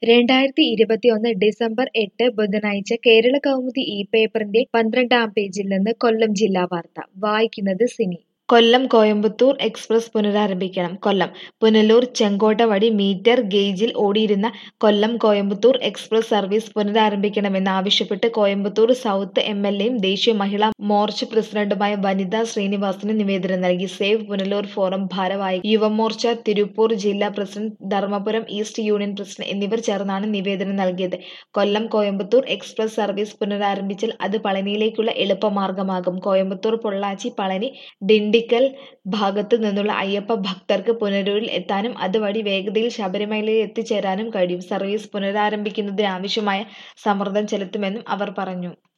രണ്ടായിരത്തി ഇരുപത്തിയൊന്ന് ഡിസംബർ എട്ട് ബുധനാഴ്ച കേരള കൗമുദി ഈ പേപ്പറിന്റെ പന്ത്രണ്ടാം പേജിൽ നിന്ന് കൊല്ലം ജില്ലാ വാർത്ത വായിക്കുന്നത് സിനി കൊല്ലം കോയമ്പത്തൂർ എക്സ്പ്രസ് പുനരാരംഭിക്കണം കൊല്ലം പുനലൂർ ചെങ്കോട്ട വഴി മീറ്റർ ഗേജിൽ ഓടിയിരുന്ന കൊല്ലം കോയമ്പത്തൂർ എക്സ്പ്രസ് സർവീസ് പുനരാരംഭിക്കണമെന്ന് ആവശ്യപ്പെട്ട് കോയമ്പത്തൂർ സൗത്ത് എം എൽ എയും ദേശീയ മഹിളാ മോർച്ച പ്രസിഡന്റുമായ വനിതാ ശ്രീനിവാസന് നിവേദനം നൽകി സേവ് പുനലൂർ ഫോറം ഭാരവാഹി യുവമോർച്ച തിരുപ്പൂർ ജില്ലാ president Dharmapuram east union president എന്നിവർ ചേർന്നാണ് നിവേദനം നൽകിയത് കൊല്ലം കോയമ്പത്തൂർ എക്സ്പ്രസ് സർവീസ് പുനരാരംഭിച്ചാൽ അത് പളനിയിലേക്കുള്ള എളുപ്പമാർഗമാകും കോയമ്പത്തൂർ പൊള്ളാച്ചി പളനി ഡിണ്ടിക്കൽ ഭാഗത്തു നിന്നുള്ള അയ്യപ്പ ഭക്തർക്ക് പുനലൂരിൽ എത്താനും അതുവഴി വേഗതയിൽ ശബരിമലയിൽ എത്തിച്ചേരാനും കഴിയും സർവീസ് പുനരാരംഭിക്കുന്നതിനാവശ്യമായ സമ്മർദ്ദം ചെലുത്തുമെന്നും അവർ പറഞ്ഞു